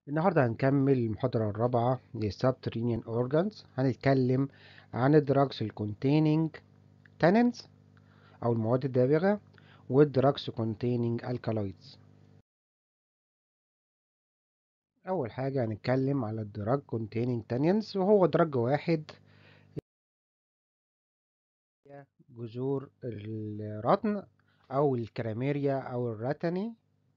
النهاردة هنكمل المحاضرة الرابعة للسبترينيان organs هنتكلم عن الدراجز containing tannins أو المواد الدابغة والدراجز containing alkaloids أول حاجة هنتكلم على الدراج containing tannins وهو دراج واحد جذور الرطن أو الكراميريا أو الراتني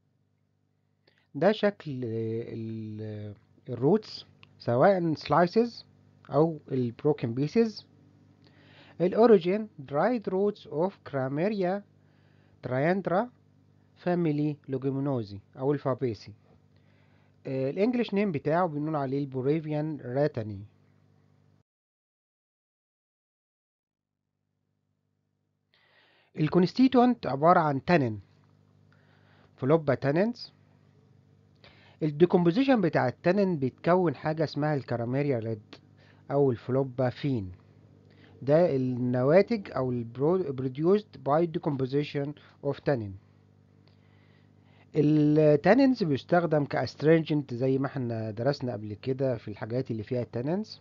ده شكل الروتس سواء سلايسز او البروكن بيسز الاوريجين dried roots of Crameria triandra family leguminosi او الفابيسي الانجليش نيم بتاعه بنقول عليه البوريفيان راتاني الكونستيتوانت عبارة عن تانين فلوبا تانينز الديكومبوزيشن بتاع التانين بيتكون حاجة اسمها الكراميريا ريد أو الفلوبا فين ده النواتج أو البروديوسد باي decomposition of tannin التانينز بيستخدم كاسترينجنت زي ما احنا درسنا قبل كده في الحاجات اللي فيها التانينز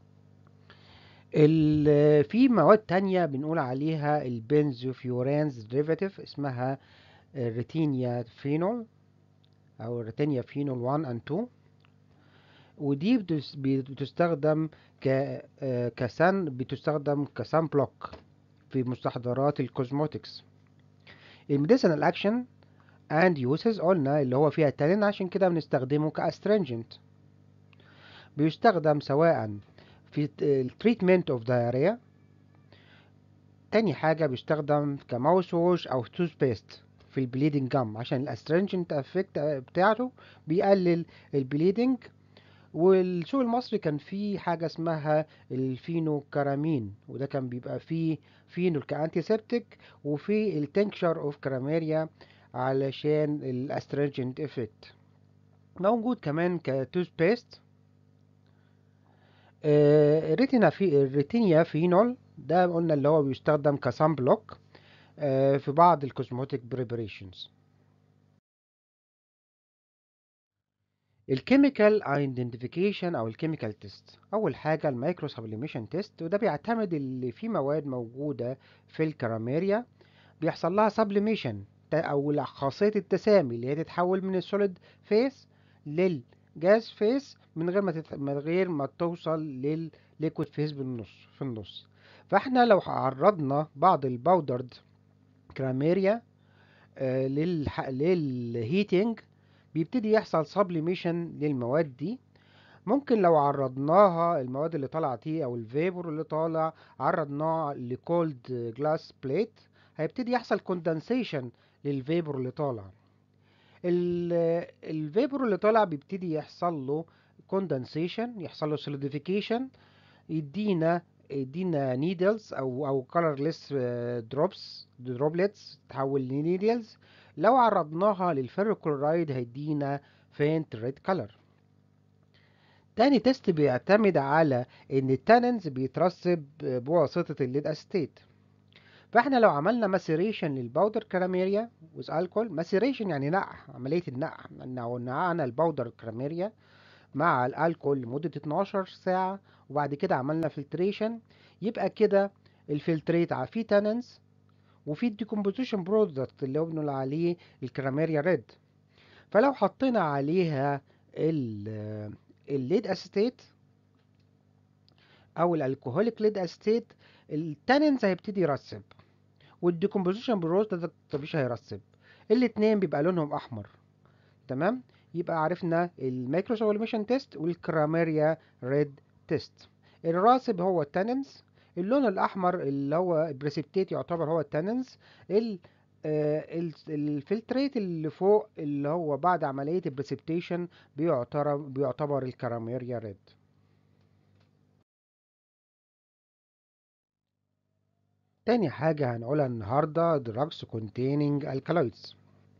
في مواد تانية بنقول عليها البنزوفيورانز ديريفاتيف اسمها الريتينيا فينول او الريتينيا فينول 1 and 2 ودي بتستخدم ك كسان بتستخدم كسان بلوك في مستحضرات الكوزموتكس الميديسينال اكشن اند يوسز قلنا اللي هو فيها التانين عشان كده بنستخدمه كاسترنجنت بيستخدم سواء في التريتمنت اوف diarrhea تاني حاجة بيستخدم كماوس ووش او توث بيست في البليدنج جام عشان الاسترنجنت افكت بتاعته بيقلل البليدنج والسوق المصري كان فيه حاجة اسمها الفينوكرامين وده كان بيبقى فيه فينول كأنتيسبتيك وفي التنكشر اوف كراميريا علشان الاسترنجنت افكت موجود كمان كتوث بيست الريتينا في الريتينيا فينول ده قلنا اللي هو بيستخدم كسان بلوك في بعض الكوزموتيك بريبريشنز الكيميكال ايدنتيفيكيشن او الكيميكال تيست اول حاجه المايكرو سبليميشن تيست وده بيعتمد اللي في مواد موجوده في الكراميريا بيحصل لها سبليميشن او خاصيه التسامي اللي هي تتحول من السوليد فيس للجاز فيس من غير ما تت... من غير ما توصل للليكويد فيس بالنص في النص فاحنا لو عرضنا بعض الباودرد كراميريا آه للح... للهيتنج بيبتدي يحصل سبليميشن للمواد دي ممكن لو عرضناها المواد اللي طالعه دي او الفيبر اللي طالع عرضناه لكولد جلاس بليت هيبتدي يحصل كوندنسيشن للفيبر اللي طالع الفيبر اللي طالع بيبتدي يحصل له كوندنسيشن يحصل له سوليديفيكيشن يدينا يدينا نيدلز او او colorless دروبس دروبلتس تتحول لنيدلز لو عرضناها للفيركلورايد هيدينا فينت ريد كلر تاني تيست بيعتمد على ان التاننز بيترسب بواسطة الليد استيت فاحنا لو عملنا ماسيريشن للباودر كراميريا وز الكول ماسيريشن يعني نقع عملية النقع لو نقعنا الباودر كراميريا مع الالكول لمدة 12 ساعة وبعد كده عملنا فلتريشن يبقى كده الفلتريت فيه تاننز وفي الديكومبوزيشن برودكت اللي هو بنقول عليه الكراميريا ريد فلو حطينا عليها الليد اسيتيت او الالكوهوليك ليد اسيتيت التانينز هيبتدي يرسب والديكومبوزيشن برودكت مش هيرسب الاتنين بيبقى لونهم احمر تمام يبقى عرفنا المايكرو سبليميشن تيست والكراميريا ريد تيست الراسب هو التانينز اللون الاحمر اللي هو بريسبتيت يعتبر هو التاننز الفلتريت اللي فوق اللي هو بعد عملية البريسبتيشن بيعتبر بيعتبر الكراميريا ريد تاني حاجة هنقولها النهاردة drugs containing alkaloids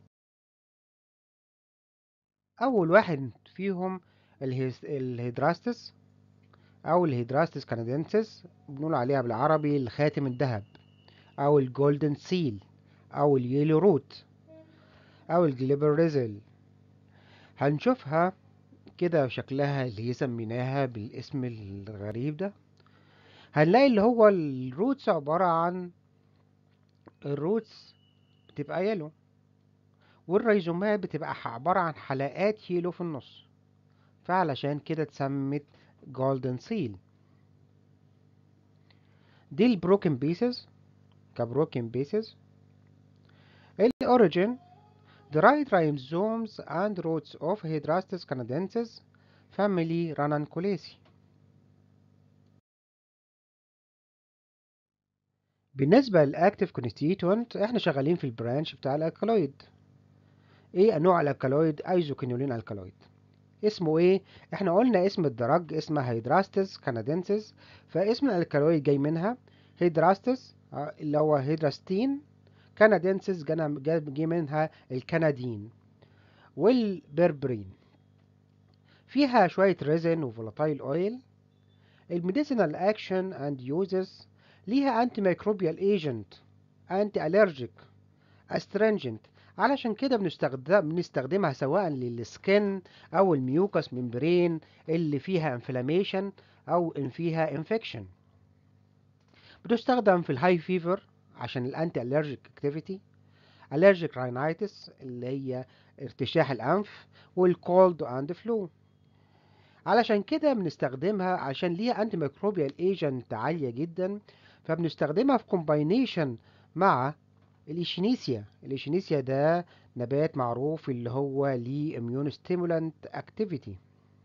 أول واحد فيهم الهيدراستس او الهيدراستس كانادينسيس بنقول عليها بالعربي الخاتم الذهب او الجولدن سيل او اليلو روت او الجليبريزل هنشوفها كده شكلها اللي هي سميناها بالاسم الغريب ده هنلاقي اللي هو الروتس عبارة عن الروتس بتبقى يلو والريزومات بتبقى عبارة عن حلقات يلو في النص فعلشان كده اتسمت جولدن سيل دي البروكن بيسز كبروكن بيسز الاوريجين The right rhizomes and roots of Hydrastis canadensis family Ranunculacea بالنسبة للأكتيف كونستيتوينت احنا شغالين في البرانش بتاع الألكالويد ايه نوع الألكالويد ايزوكينولين ألكالويد اسمه ايه احنا قلنا اسم الدرج اسمها هيدراستس كانادنسس فاسم الألكالويد جاي منها هيدراستس اللي هو هيدراستين كانادنسس جاي منها الكندين والبربرين فيها شوية ريزن وفولاتايل اويل الميديسينال اكشن اند يوزز ليها انتي ميكروبيال ايجنت انتي الرجيك استرنجنت علشان كده بنستخدم بنستخدمها سواء للسكن او الميوكس ممبرين اللي فيها انفلاميشن او ان فيها انفكشن بتستخدم في الهاي فيفر عشان الانتي الرجيك اكتيفيتي الرجيك راينايتس اللي هي ارتشاح الانف والكولد اند فلو علشان كده بنستخدمها عشان ليها انتي ميكروبيال ايجنت عاليه جدا فبنستخدمها في كومباينيشن مع الإشينيسيا الإشينيسيا ده نبات معروف اللي هو ليه اميون ستيمولانت اكتيفيتي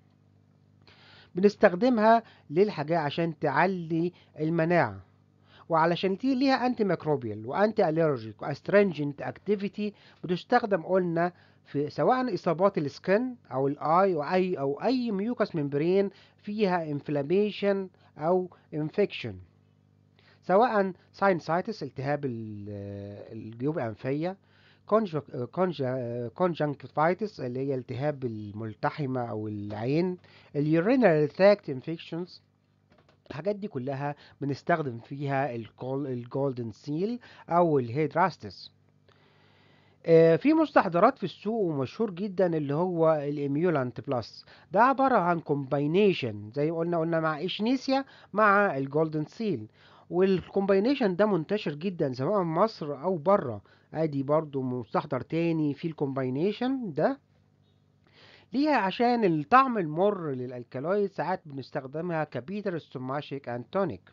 بنستخدمها للحاجات عشان تعلي المناعة وعلشان دي ليها انتي ميكروبيال وانتي الرجيك واسترنجنت اكتيفيتي بتستخدم قلنا في سواء اصابات السكن او الاي او اي او اي ميوكس ممبرين فيها انفلاميشن او انفكشن سواء ساينسايتس التهاب الجيوب الأنفية كونجنكتيفايتس اللي هي التهاب الملتحمة أو العين اليورينال تراكت انفكشنز الحاجات دي كلها بنستخدم فيها الجولدن سيل أو الهيدراستس في مستحضرات في السوق ومشهور جدا اللي هو الاميولانت بلس ده عبارة عن كومباينيشن زي ما قلنا قلنا مع اشنيسيا مع الجولدن سيل والكومباينيشن ده منتشر جدا سواء مصر او بره ادي برضو مستحضر تاني في الكومباينيشن ده ليها عشان الطعم المر للالكالويد ساعات بنستخدمها كبيتر ستوماشيك اند تونيك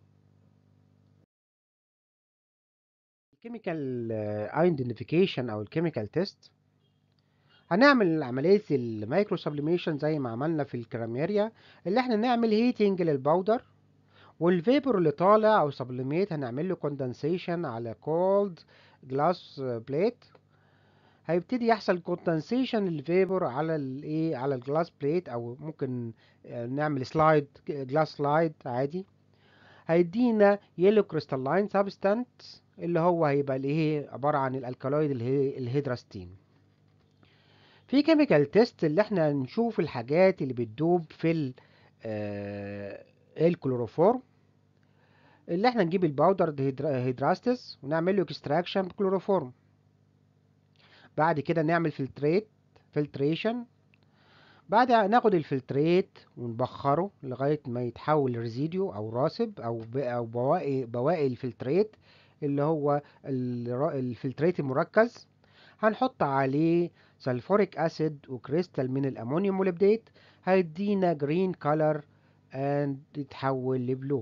الكيميكال ايدنتيفيكيشن او الكيميكال تيست هنعمل عملية المايكرو سبليميشن زي ما عملنا في الكراميريا اللي احنا نعمل هيتنج للباودر والفيبر اللي طالع او سبليميت هنعمل له كوندنسيشن على كولد جلاس بليت هيبتدي يحصل كوندنسيشن للفيبر على الايه على الجلاس بليت او ممكن نعمل سلايد جلاس سلايد عادي هيدينا يلو كريستالين سبستانت اللي هو هيبقى الايه عباره عن الالكالويد الهيدراستين في كيميكال تيست اللي احنا نشوف الحاجات اللي بتدوب في ال آه الكلوروفورم اللي احنا نجيب الباودر هيدراستس ونعمل له اكستراكشن بكلوروفورم بعد كده نعمل فلتريت فلتريشن بعد ناخد الفلتريت ونبخره لغايه ما يتحول لريزيديو او راسب او او بواقي بواقي الفلتريت اللي هو الفلتريت المركز هنحط عليه سلفوريك اسيد وكريستال من الامونيوم موليبديت هيدينا جرين كولر اند يتحول لبلو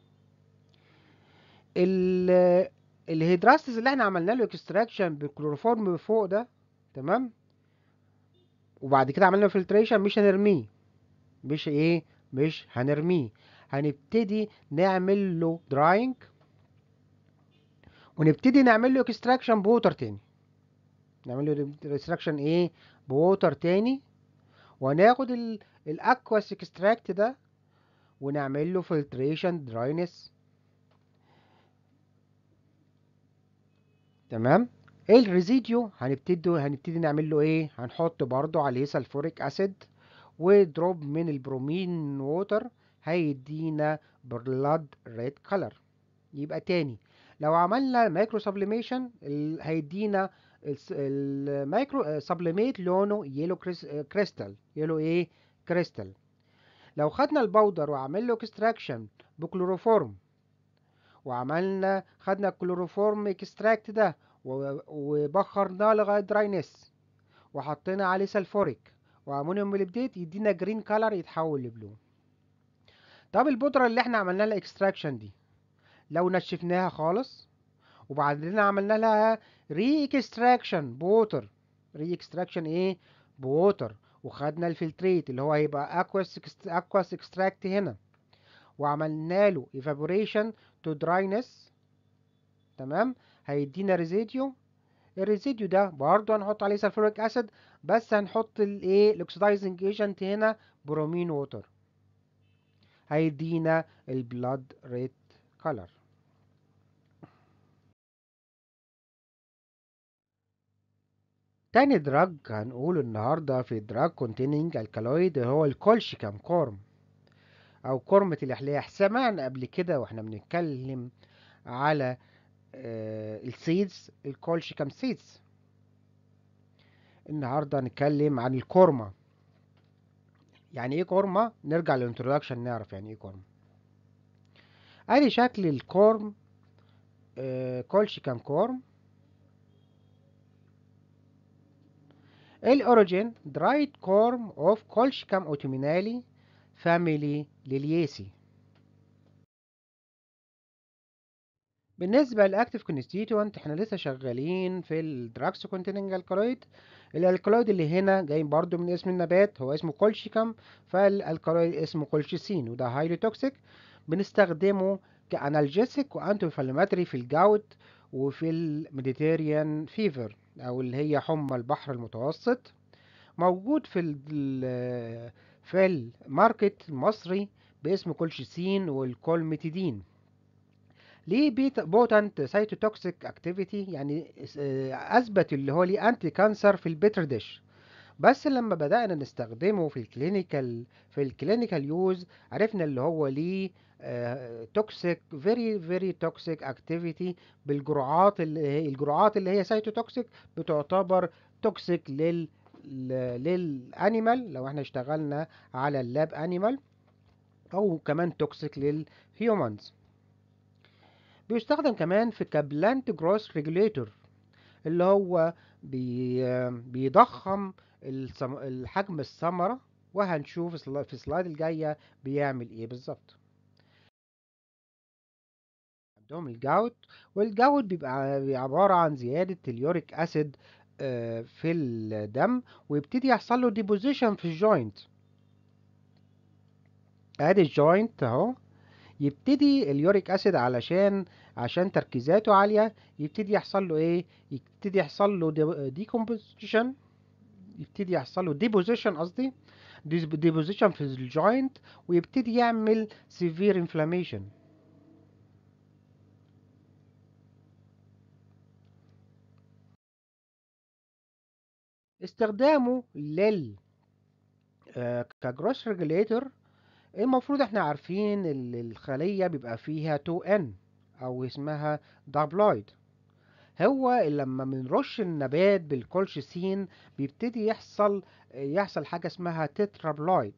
الهيدراستس اللي احنا عملنا له اكستراكشن بالكلوروفورم فوق ده تمام وبعد كده عملنا فلتريشن مش هنرميه مش ايه مش هنرميه هنبتدي نعمل له دراينج ونبتدي نعمل له اكستراكشن بوتر تاني نعمل له اكستراكشن ايه بوتر تاني وناخد الاكواس اكستراكت ده ونعمل له فلتريشن دراينس تمام الريزيديو هنبتدي هنبتدي نعمل له ايه هنحط برضو عليه سلفوريك اسيد ودروب من البرومين ووتر هيدينا بلاد ريد كلر يبقى تاني لو عملنا مايكرو سبليميشن هيدينا المايكرو سبليميت لونه يلو كريستال يلو ايه كريستال لو خدنا البودر وعمل له اكستراكشن بكلوروفورم وعملنا خدنا الكلوروفورم اكستراكت ده وبخرناه لغايه دراينس وحطينا عليه سلفوريك وامونيوم موليبديت يدينا جرين كلر يتحول لبلو طب البودره اللي احنا عملنا لها اكستراكشن دي لو نشفناها خالص وبعدين عملنا لها ري اكستراكشن بوتر ري اكستراكشن ايه بوتر وخدنا الفلتريت اللي هو هيبقى اكواس اكواس اكستراكت هنا وعملنا له ايفابوريشن تو دراينس تمام هيدينا ريزيديو الريزيديو ده برضه هنحط عليه سلفوريك اسيد بس هنحط الايه الاكسدايزنج ايجنت هنا برومين ووتر هيدينا البلاد ريد كولر تاني دراج هنقوله النهاردة في دراج containing الكالويد هو الكولشيكام كورم أو كورمة الإحلاح سمعنا قبل كده واحنا بنتكلم على آه السيدز الكولشيكام سيدز النهاردة هنتكلم عن الكورمة يعني ايه كورمة نرجع للانترودكشن نعرف يعني ايه كورمة ادي شكل الكورم آه كولشيكام كورم الاوريجين درايد كورم اوف كولشيكام اوتومينالي فاميلي ليلياسي بالنسبة للاكتيف كونستيتوينت احنا لسه شغالين في الدراكس كونتيننج الكالويد الالكالويد اللي هنا جاي برضو من اسم النبات هو اسمه كولشيكام فالالكالويد اسمه كولشيسين وده هايلي توكسيك بنستخدمه كانالجيسيك وانتي انفلاماتري في الجوت وفي الميديتيريان فيفر او اللي هي حمى البحر المتوسط موجود في ال في الماركت المصري باسم كولشيسين والكولميتيدين ليه بيت بوتنت سايتوتوكسيك اكتيفيتي يعني اثبت اللي هو ليه انتي كانسر في البيتر ديش بس لما بدأنا نستخدمه في الكلينيكال في الكلينيكال يوز عرفنا اللي هو ليه توكسيك فيري فيري توكسيك اكتيفيتي بالجرعات اللي هي الجرعات اللي هي سايتوتوكسيك بتعتبر توكسيك لل للانيمال لو احنا اشتغلنا على اللاب انيمال او كمان توكسيك للهيومنز بيستخدم كمان في كبلانت جروس ريجوليتور اللي هو بي بيضخم الحجم الثمرة وهنشوف في السلايد الجاية بيعمل ايه بالظبط عندهم الجاوت والجاوت بيبقى عبارة عن زيادة اليوريك اسيد في الدم ويبتدي يحصل له ديبوزيشن في الجوينت ادي الجوينت اهو يبتدي اليوريك اسيد علشان عشان تركيزاته عالية يبتدي يحصل له ايه يبتدي يحصل له ديكومبوزيشن يبتدي يحصل له ديبوزيشن قصدي ديبوزيشن في الجوينت ويبتدي يعمل سيفير انفلاميشن استخدامه لل كجروس ريجوليتور المفروض احنا عارفين الخلية بيبقى فيها 2N او اسمها دابلويد هو لما بنرش النبات بالكولشيسين بيبتدي يحصل يحصل حاجة اسمها تترابلويد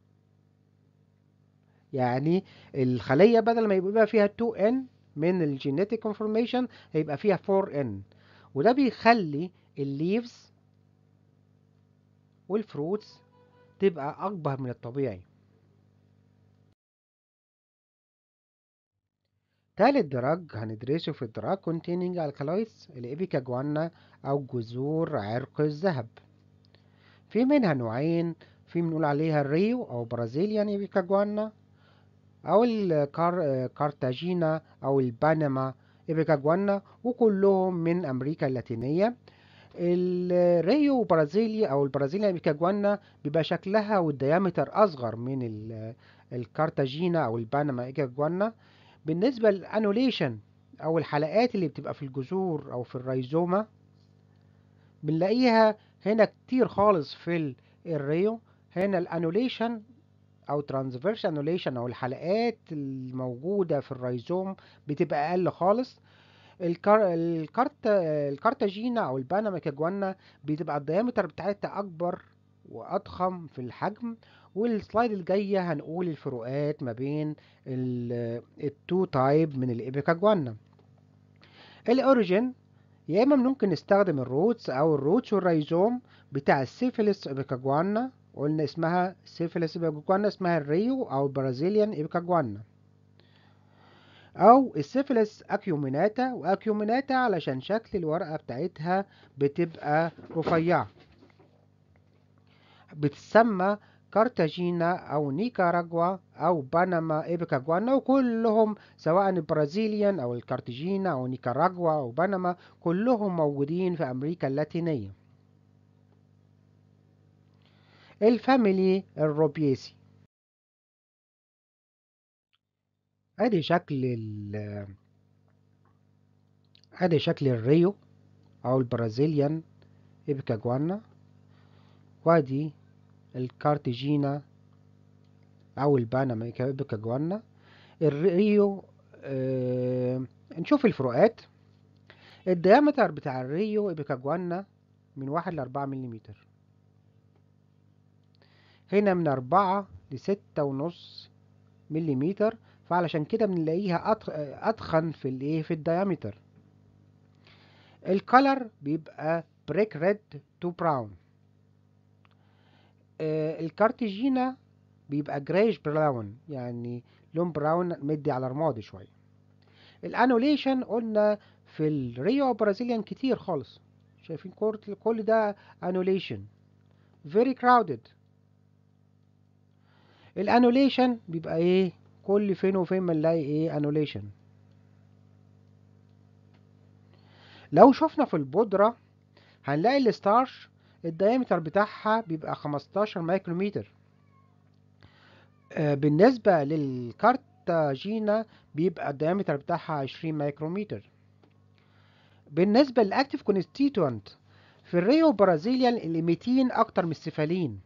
يعني الخلية بدل ما يبقى فيها 2N من الجينيتيك انفورميشن هيبقى فيها 4N وده بيخلي الليفز والفروتس تبقى أكبر من الطبيعي تالت دراج هندرسه في الدراج containing alkaloids الإبيكا جوانا أو جذور عرق الذهب في منها نوعين في بنقول عليها الريو أو برازيليان إبيكا جوانا أو الكارتاجينا أو البانما إبيكا جوانا وكلهم من أمريكا اللاتينية الريو برازيلي او البرازيليا ميكاجوانا بيبقى شكلها والديامتر اصغر من الكارتاجينا او البانما ميكاجوانا بالنسبة للانوليشن او الحلقات اللي بتبقى في الجذور او في الريزوما بنلاقيها هنا كتير خالص في الريو هنا الانوليشن او ترانسفيرس انوليشن او الحلقات الموجودة في الريزوم بتبقى اقل خالص الكار... الكارت... الكارتاجينا او الباناما كاجوانا بتبقى الديامتر بتاعتها اكبر واضخم في الحجم والسلايد الجاية هنقول الفروقات ما بين ال- التو تايب من الإيبيكاجوانا الأوريجين يا إما ممكن نستخدم الروتس أو الروتس والريزوم بتاع السيفيلس إيبيكاجوانا قلنا اسمها سيفيلس إيبيكاجوانا اسمها الريو أو البرازيليان إيبيكاجوانا أو السيفيلس أكيوميناتا وأكيوميناتا علشان شكل الورقة بتاعتها بتبقى رفيعة بتسمى كارتاجينا أو نيكاراغوا أو بنما إيبيكاجوانا وكلهم سواء البرازيليان أو الكارتاجينا أو نيكاراغوا أو بنما كلهم موجودين في أمريكا اللاتينية الفاميلي الروبيسي ادي شكل ال ادي شكل الريو او البرازيليان إيبيكاجوانا وادي الكارتاجينا او الباناما إيبيكاجوانا الريو آه نشوف الفروقات الديامتر بتاع الريو إيبيكاجوانا من واحد لأربعة مليمتر هنا من أربعة لستة ونص مليمتر فعلشان كده بنلاقيها أضخ- أضخن في الإيه في الديامتر الكالر بيبقى بريك ريد تو براون الكارتيجينا بيبقى جرايش براون يعني لون براون مدي على رمادي شوية الانوليشن قلنا في الريو برازيليان كتير خالص شايفين كل كل ده انوليشن very crowded الانوليشن بيبقى ايه كل فين وفين ما نلاقي ايه انوليشن لو شفنا في البودرة هنلاقي الستارش الدايمتر بتاعها بيبقى 15 مايكرومتر آه، بالنسبة للكارتاجينا بيبقى الدايمتر بتاعها 20 مايكرومتر بالنسبة للأكتيف كونستيتوانت في الريو برازيليان الإيميتين أكتر من السفالين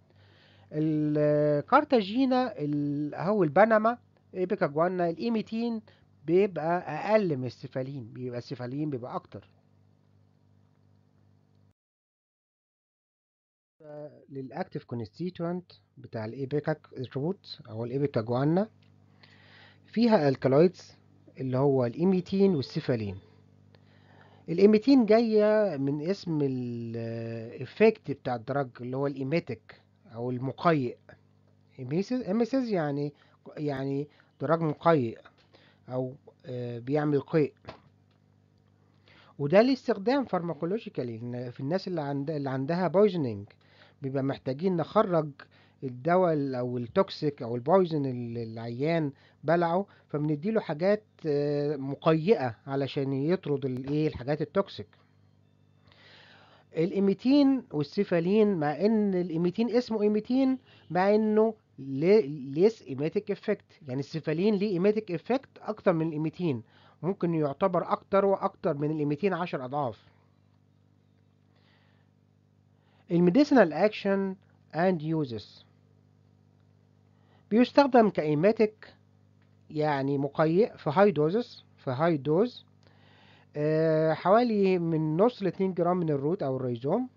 الكارتاجينا ال- أو البنما إيبيكاجوانا الإيميتين بيبقى أقل من السفالين بيبقى السفالين بيبقى أكتر للأكتيف كونستيتوانت بتاع الإيبيكاك روت أو الإيبيكاجوانا فيها الكالويدز اللي هو الإيميتين والسفالين الإيميتين جاية من اسم الإفكت بتاع الدرج اللي هو الإيميتك أو المقيء إيميسيس يعني يعني دراج مقيء أو آه، بيعمل قيء وده لاستخدام فارماكولوجيكالي إن في الناس اللي عند اللي عندها بويزنينج بيبقى محتاجين نخرج الدواء ال- او التوكسيك او البويزن اللي العيان بلعه فبنديله حاجات آه، مقيئة علشان يطرد الايه الحاجات التوكسيك الايميتين والسيفالين مع ان الايميتين اسمه ايميتين مع انه ليس ايميتيك افكت يعني السيفالين ليه ايميتيك افكت اكتر من الايميتين ممكن يعتبر اكتر واكتر من الايميتين عشر اضعاف الميديسينال اكشن اند يوزز بيستخدم كايماتيك يعني مقيء في هاي دوزز في هاي دوز آه، حوالي من نص ل 2 جرام من الروت او الريزوم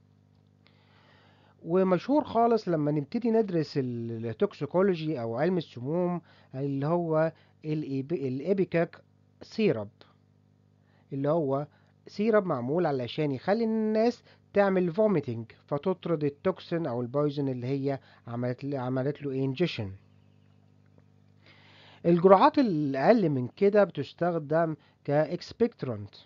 ومشهور خالص لما نبتدي ندرس التوكسيكولوجي او علم السموم اللي هو الإيب- الابيكاك سيرب اللي هو سيرب معمول علشان يخلي الناس تعمل فوميتنج فتطرد التوكسين او البويزن اللي هي عملت عملت له انجيشن الجرعات الأقل من كده بتستخدم كإكسبكترانت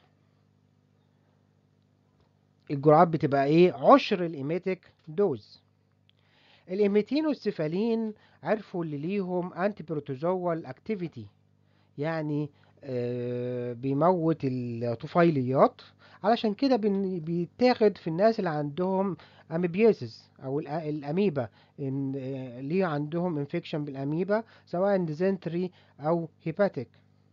الجرعات بتبقى ايه عشر الإيميتيك دوز الإيميتين والسيفالين عرفوا اللي ليهم انتي بروتوزوال اكتيفيتي يعني آه بيموت الطفيليات علشان كده بن- بيتاخد في الناس اللي عندهم اميبياسيس او الأ- الاميبا ان آه، ليه عندهم انفكشن بالاميبا سواء ديزنتري او هيباتيك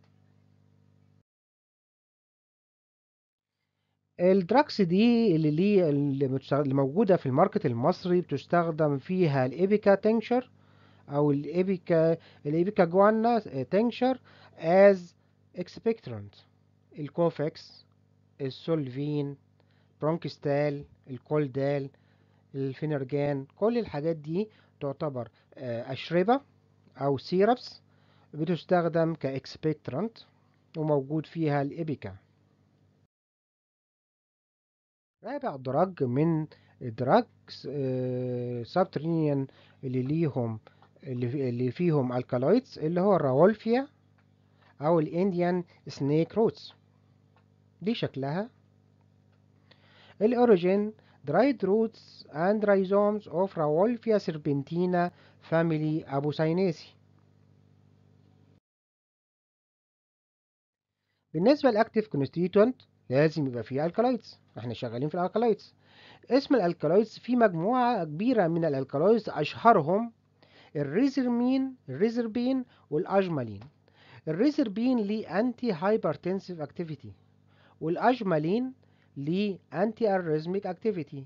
الدراكس دي اللي ليه اللي متشغ- اللي موجودة في الماركت المصري بتستخدم فيها الإيبيكا تنشر أو الإيبيكا الإيبيكا جوانا تنشر as expectorant الكوفكس السولفين برونكستال الكولدال الفينرجان كل الحاجات دي تعتبر أشربة أو سيربس بتستخدم كإكسبكترانت وموجود فيها الإبيكا رابع دراج من دراج سابترينيان اللي ليهم اللي فيهم الكالويدز اللي هو الراولفيا او الانديان سنيك روتس دي شكلها الاوريجين dried roots and rhizomes of Rauwolfia serpentina family Abusainaceae بالنسبة للأكتيف كونستيتوينت لازم يبقى فيه الكالويدز احنا شغالين في الالكالويدز اسم الالكالويدز في مجموعة كبيرة من الالكالويدز أشهرهم الريزرمين الريزربين والأجمالين الريزربين ليه أنتي هايبرتنسيف أكتيفيتي والأجمالين ليه أنتي أريزميك أكتيفيتي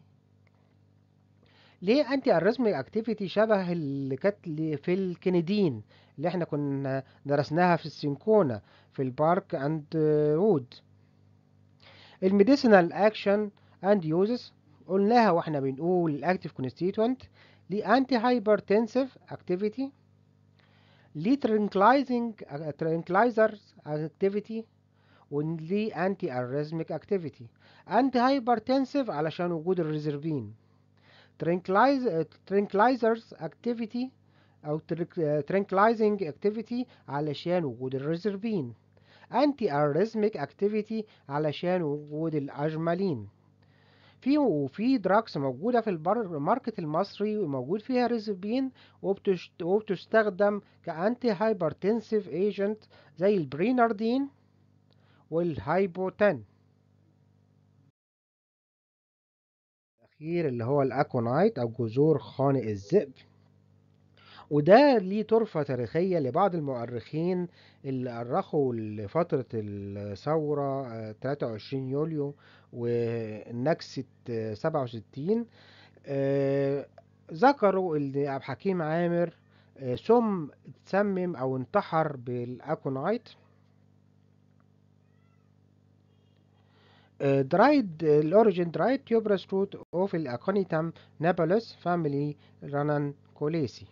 ليه أنتي أريزميك أكتيفيتي شبه اللي كانت في الكندين اللي احنا كنا درسناها في السينكونا في البارك أند وود الميديسينال أكشن أند يوزز قلناها واحنا بنقول الأكتيف كونستيتوينت ليه أنتي هايبرتنسيف أكتيفيتي ليه ترانكلايزنج ترانكلايزرز أكتيفيتي وليه أنتي أريزميك أكتيفيتي أنتي هايبرتنسيف علشان وجود الريزرفين ترانكلايزرز أكتيفيتي أو ترانكلايزنج أكتيفيتي علشان وجود الريزرفين أنتي أريزميك أكتيفيتي علشان وجود الأجمالين في وفي دراكس موجودة في الماركت المصري وموجود فيها ريزبين وبتشت... وبتستخدم كأنتي هايبرتنسيف ايجنت زي البريناردين والهايبوتان الأخير اللي هو الأكونايت أو جذور خانق الذئب وده ليه طرفة تاريخية لبعض المؤرخين اللي أرخوا لفترة الثورة 23 يوليو ونكسة 67 ذكروا ان عبد الحكيم عامر ثم تسمم او انتحر بالاكونايت درايد الاوريجين درايد تيوبرس روت اوف الاكونيتام نابولس فاميلي رانان كوليسي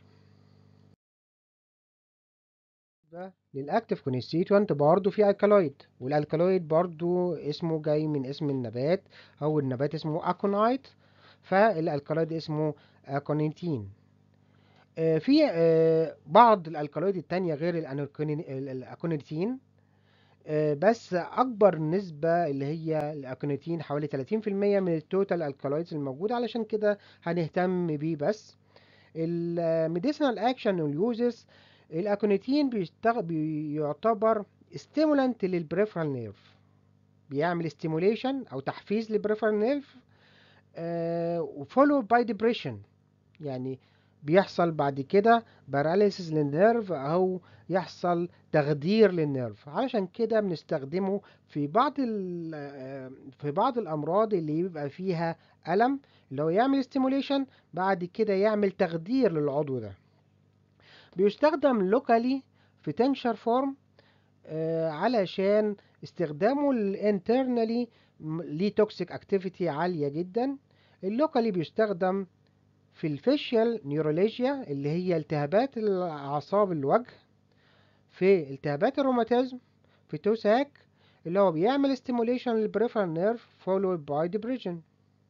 ده للاكتيف كونستيتوينت برضه في الكالويد والالكالويد برضه اسمه جاي من اسم النبات او النبات اسمه اكونايت فالالكالويد اسمه اكونيتين آه في آه بعض الالكالويد التانية غير الاكونيتين آه بس اكبر نسبة اللي هي الاكونيتين حوالي 30% من التوتال الكالويدز الموجودة علشان كده هنهتم بيه بس الميديسينال اكشن واليوزز الاكونيتين بيشتغل بيعتبر ستيمولانت للبريفرال نيرف بيعمل ستيموليشن او تحفيز للبريفرال نيرف وفولو باي ديبريشن يعني بيحصل بعد كده باراليسيس للنيرف او يحصل تخدير للنيرف علشان كده بنستخدمه في بعض في بعض الامراض اللي بيبقى فيها الم اللي هو يعمل ستيموليشن بعد كده يعمل تخدير للعضو ده بيستخدم لوكالي في تنشر فورم آه علشان استخدامه الانترنالي ليه توكسيك اكتيفيتي عالية جدا اللوكالي بيستخدم في الفيشيال نيورولوجيا اللي هي التهابات اعصاب الوجه في التهابات الروماتيزم في توساك اللي هو بيعمل ستيموليشن للبريفرال نيرف فولود باي ديبريشن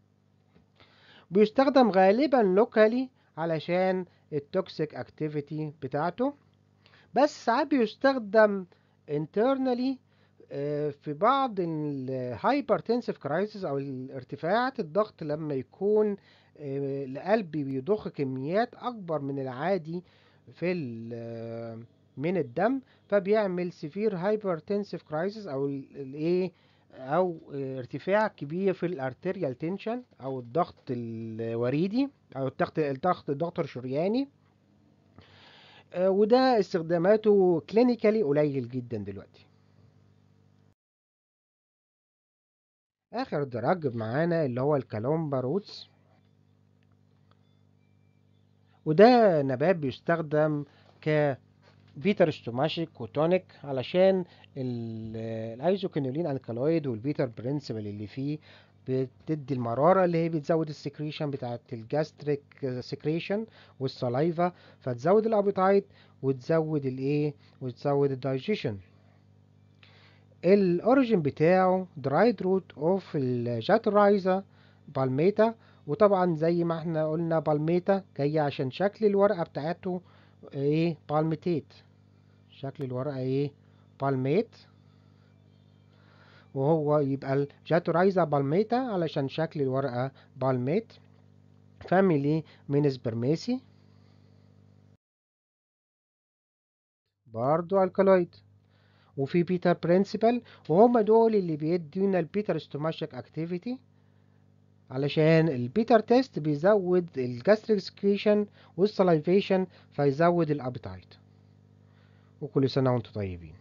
بيستخدم غالبا لوكالي علشان التوكسيك اكتيفيتي بتاعته بس ساعات بيستخدم internally في بعض الهايبرتنسيف كرايسيس او ارتفاعات الضغط لما يكون القلب بيضخ كميات اكبر من العادي في من الدم فبيعمل سيفير هايبرتنسيف كرايسيس او الايه او ارتفاع كبير في الارتريال تنشن او الضغط الوريدي او الضغط الضغط الضغط الشرياني وده استخداماته كلينيكالي قليل جدا دلوقتي اخر دراج معانا اللي هو الكالومبا روتس وده نبات بيستخدم ك بيتر ستوماشيك وتونيك علشان الايزوكينولين الكالويد والبيتر برنسبل اللي فيه بتدي المرارة اللي هي بتزود السكريشن بتاعت الجاستريك سكريشن والسلايفا فتزود الابيتايت وتزود الايه وتزود الدايجيشن الاوريجين بتاعه درايد روت اوف الجاترايزا بالميتا وطبعا زي ما احنا قلنا بالميتا جاية عشان شكل الورقة بتاعته ايه بالميتيت شكل الورقة ايه بالميت وهو يبقى الجاتورايزا بالميتا علشان شكل الورقة بالميت فاميلي من سبرميسي برضو الكالويد وفي بيتر برنسبل وهم دول اللي بيدونا البيتر ستوماشيك اكتيفيتي علشان البيتر تيست بيزود الجاستريك سكريشن والسلايفيشن فيزود الابيتايت وكل سنة وانتم طيبين